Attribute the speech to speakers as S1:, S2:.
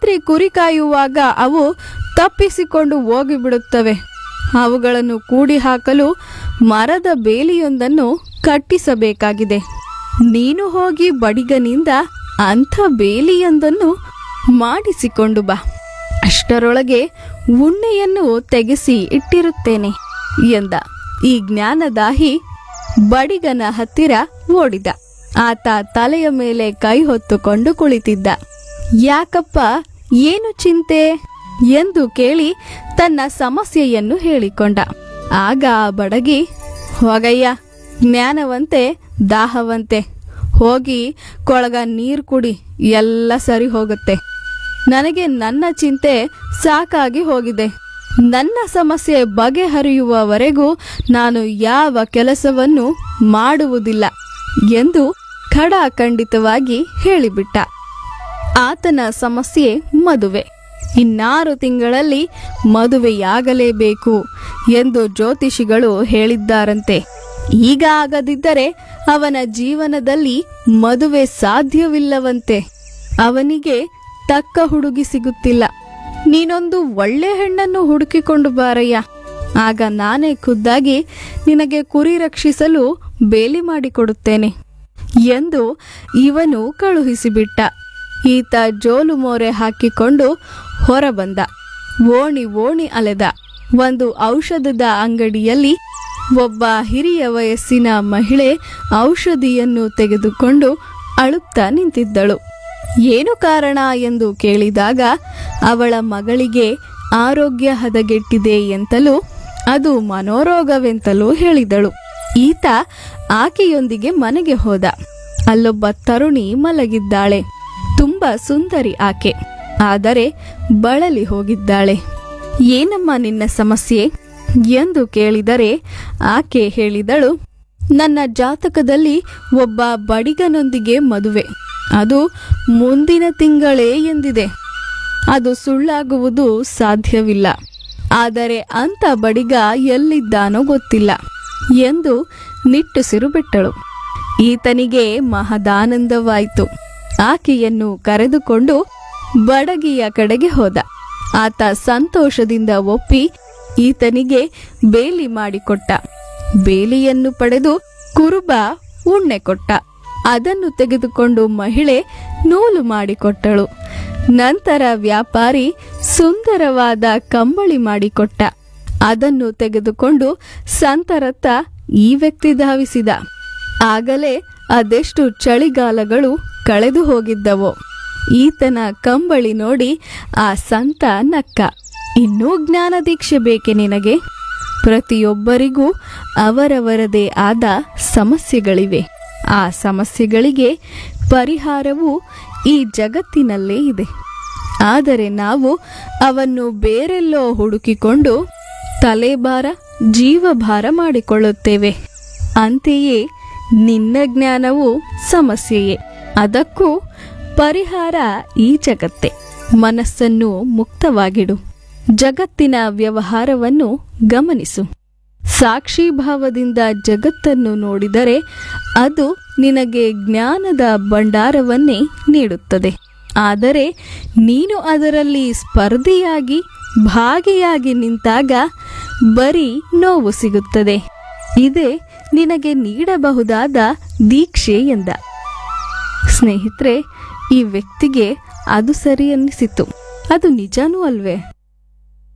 S1: ರಾತ್ರಿ ಕುರಿ ಕಾಯುವಾಗ ಅವು ತಪ್ಪಿಸಿಕೊಂಡು ಹೋಗಿಬಿಡುತ್ತವೆ ಅವುಗಳನ್ನು ಕೂಡಿ ಹಾಕಲು ಮರದ ಬೇಲಿಯೊಂದನ್ನು ಕಟ್ಟಿಸಬೇಕಾಗಿದೆ ನೀನು ಹೋಗಿ ಬಡಿಗನಿಂದ ಅಂಥ ಬೇಲಿಯೊಂದನ್ನು ಮಾಡಿಸಿಕೊಂಡು ಬಾ ಅಷ್ಟರೊಳಗೆ ಉಣ್ಣೆಯನ್ನು ತೆಗೆಸಿ ಇಟ್ಟಿರುತ್ತೇನೆ ಎಂದ ಈ ಜ್ಞಾನದಾಹಿ ಬಡಿಗನ ಹತ್ತಿರ ಓಡಿದ ಆತ ತಲೆಯ ಮೇಲೆ ಕೈ ಹೊತ್ತುಕೊಂಡು ಕುಳಿತಿದ್ದ ಯಾಕಪ್ಪ ಏನು ಚಿಂತೆ ಎಂದು ಕೇಳಿ ತನ್ನ ಸಮಸ್ಯೆಯನ್ನು ಹೇಳಿಕೊಂಡ ಆಗ ಆ ಬಡಗಿ ಹೋಗಯ್ಯ ಜ್ಞಾನವಂತೆ ದಾಹವಂತೆ ಹೋಗಿ ಕೊಳಗ ನೀರು ಕುಡಿ ಎಲ್ಲ ಸರಿ ಹೋಗುತ್ತೆ ನನಗೆ ನನ್ನ ಚಿಂತೆ ಸಾಕಾಗಿ ಹೋಗಿದೆ ನನ್ನ ಸಮಸ್ಯೆ ಬಗೆಹರಿಯುವವರೆಗೂ ನಾನು ಯಾವ ಕೆಲಸವನ್ನು ಮಾಡುವುದಿಲ್ಲ ಎಂದು ಖಡಾಖಂಡಿತವಾಗಿ ಹೇಳಿಬಿಟ್ಟ ಆತನ ಸಮಸ್ಯೆ ಮದುವೆ ಇನ್ನಾರು ತಿಂಗಳಲ್ಲಿ ಮದುವೆಯಾಗಲೇಬೇಕು ಎಂದು ಜ್ಯೋತಿಷಿಗಳು ಹೇಳಿದ್ದಾರಂತೆ ಈಗ ಆಗದಿದ್ದರೆ ಅವನ ಜೀವನದಲ್ಲಿ ಮದುವೆ ಸಾಧ್ಯವಿಲ್ಲವಂತೆ ಅವನಿಗೆ ತಕ್ಕ ಹುಡುಗಿ ಸಿಗುತ್ತಿಲ್ಲ ನೀನೊಂದು ಒಳ್ಳೆ ಹೆಣ್ಣನ್ನು ಹುಡುಕಿಕೊಂಡು ಬಾರಯ್ಯ ಆಗ ನಾನೇ ಖುದ್ದಾಗಿ ನಿನಗೆ ಕುರಿ ರಕ್ಷಿಸಲು ಬೇಲಿ ಮಾಡಿಕೊಡುತ್ತೇನೆ ಎಂದು ಇವನು ಕಳುಹಿಸಿಬಿಟ್ಟ ಈತ ಜೋಲು ಮೋರೆ ಹಾಕಿಕೊಂಡು ಹೊರಬಂದ ಓಣಿ ಓಣಿ ಅಲೆದ ಒಂದು ಔಷಧದ ಅಂಗಡಿಯಲ್ಲಿ ಒಬ್ಬ ಹಿರಿಯ ವಯಸ್ಸಿನ ಮಹಿಳೆ ಔಷಧಿಯನ್ನು ತೆಗೆದುಕೊಂಡು ಅಳುತ್ತಾ ನಿಂತಿದ್ದಳು ಏನು ಕಾರಣ ಎಂದು ಕೇಳಿದಾಗ ಅವಳ ಮಗಳಿಗೆ ಆರೋಗ್ಯ ಹದಗೆಟ್ಟಿದೆ ಎಂತಲೂ ಅದು ಮನೋರೋಗವೆಂತಲೂ ಹೇಳಿದಳು ಈತ ಆಕೆಯೊಂದಿಗೆ ಮನೆಗೆ ಹೋದ ಅಲ್ಲೊಬ್ಬ ತರುಣಿ ಮಲಗಿದ್ದಾಳೆ ತುಂಬಾ ಸುಂದರಿ ಆಕೆ ಆದರೆ ಬಳಲಿ ಹೋಗಿದ್ದಾಳೆ ಏನಮ್ಮ ನಿನ್ನ ಸಮಸ್ಯೆ ಎಂದು ಕೇಳಿದರೆ ಆಕೆ ಹೇಳಿದಳು ನನ್ನ ಜಾತಕದಲ್ಲಿ ಒಬ್ಬ ಬಡಿಗನೊಂದಿಗೆ ಮದುವೆ ಅದು ಮುಂದಿನ ತಿಂಗಳೇ ಎಂದಿದೆ ಅದು ಸುಳ್ಳಾಗುವುದು ಸಾಧ್ಯವಿಲ್ಲ ಆದರೆ ಅಂಥ ಬಡಿಗ ಎಲ್ಲಿದ್ದಾನೋ ಗೊತ್ತಿಲ್ಲ ಎಂದು ನಿಟ್ಟುಸಿರು ಬಿಟ್ಟಳು ಈತನಿಗೆ ಮಹದಾನಂದವಾಯಿತು ಆಕೆಯನ್ನು ಕರೆದುಕೊಂಡು ಬಡಗಿಯ ಕಡೆಗೆ ಹೋದ ಆತ ಸಂತೋಷದಿಂದ ಒಪ್ಪಿ ಈತನಿಗೆ ಬೇಲಿ ಮಾಡಿಕೊಟ್ಟ ಬೇಲಿಯನ್ನು ಪಡೆದು ಕುರುಬ ಉಣ್ಣೆ ಕೊಟ್ಟ ಅದನ್ನು ತೆಗೆದುಕೊಂಡು ಮಹಿಳೆ ನೂಲು ಮಾಡಿಕೊಟ್ಟಳು ನಂತರ ವ್ಯಾಪಾರಿ ಸುಂದರವಾದ ಕಂಬಳಿ ಮಾಡಿಕೊಟ್ಟ ಅದನ್ನು ತೆಗೆದುಕೊಂಡು ಸಂತರತ್ತ ಈ ವ್ಯಕ್ತಿ ಧಾವಿಸಿದ ಆಗಲೇ ಅದೆಷ್ಟು ಚಳಿಗಾಲಗಳು ಕಳೆದು ಹೋಗಿದ್ದವೋ ಈತನ ಕಂಬಳಿ ನೋಡಿ ಆ ಸಂತ ನಕ್ಕ ಇನ್ನೂ ಜ್ಞಾನ ದೀಕ್ಷೆ ಬೇಕೆ ನಿನಗೆ ಪ್ರತಿಯೊಬ್ಬರಿಗೂ ಅವರವರದೇ ಆದ ಸಮಸ್ಯೆಗಳಿವೆ ಆ ಸಮಸ್ಯೆಗಳಿಗೆ ಪರಿಹಾರವು ಈ ಜಗತ್ತಿನಲ್ಲೇ ಇದೆ ಆದರೆ ನಾವು ಅವನ್ನು ಬೇರೆಲ್ಲೋ ಹುಡುಕಿಕೊಂಡು ತಲೆಭಾರ ಜೀವಭಾರ ಮಾಡಿಕೊಳ್ಳುತ್ತೇವೆ ಅಂತೆಯೇ ನಿನ್ನ ಜ್ಞಾನವು ಸಮಸ್ಯೆಯೇ ಅದಕ್ಕೂ ಪರಿಹಾರ ಈ ಜಗತ್ತೇ ಮನಸ್ಸನ್ನು ಮುಕ್ತವಾಗಿಡು ಜಗತ್ತಿನ ವ್ಯವಹಾರವನ್ನು ಗಮನಿಸು ಸಾಕ್ಷಿಭಾವದಿಂದ ಜಗತ್ತನ್ನು ನೋಡಿದರೆ ಅದು ನಿನಗೆ ಜ್ಞಾನದ ಭಂಡಾರವನ್ನೇ ನೀಡುತ್ತದೆ ಆದರೆ ನೀನು ಅದರಲ್ಲಿ ಸ್ಪರ್ಧಿಯಾಗಿ ಭಾಗಿಯಾಗಿ ನಿಂತಾಗ ಬರೀ ನೋವು ಸಿಗುತ್ತದೆ ಇದೇ ನಿನಗೆ ನೀಡಬಹುದಾದ ದೀಕ್ಷೆ ಎಂದ ಸ್ನೇಹಿತರೆ ಈ ವ್ಯಕ್ತಿಗೆ ಅದು ಸರಿ ಅನ್ನಿಸಿತು ಅದು ನಿಜನೂ ಅಲ್ವೇ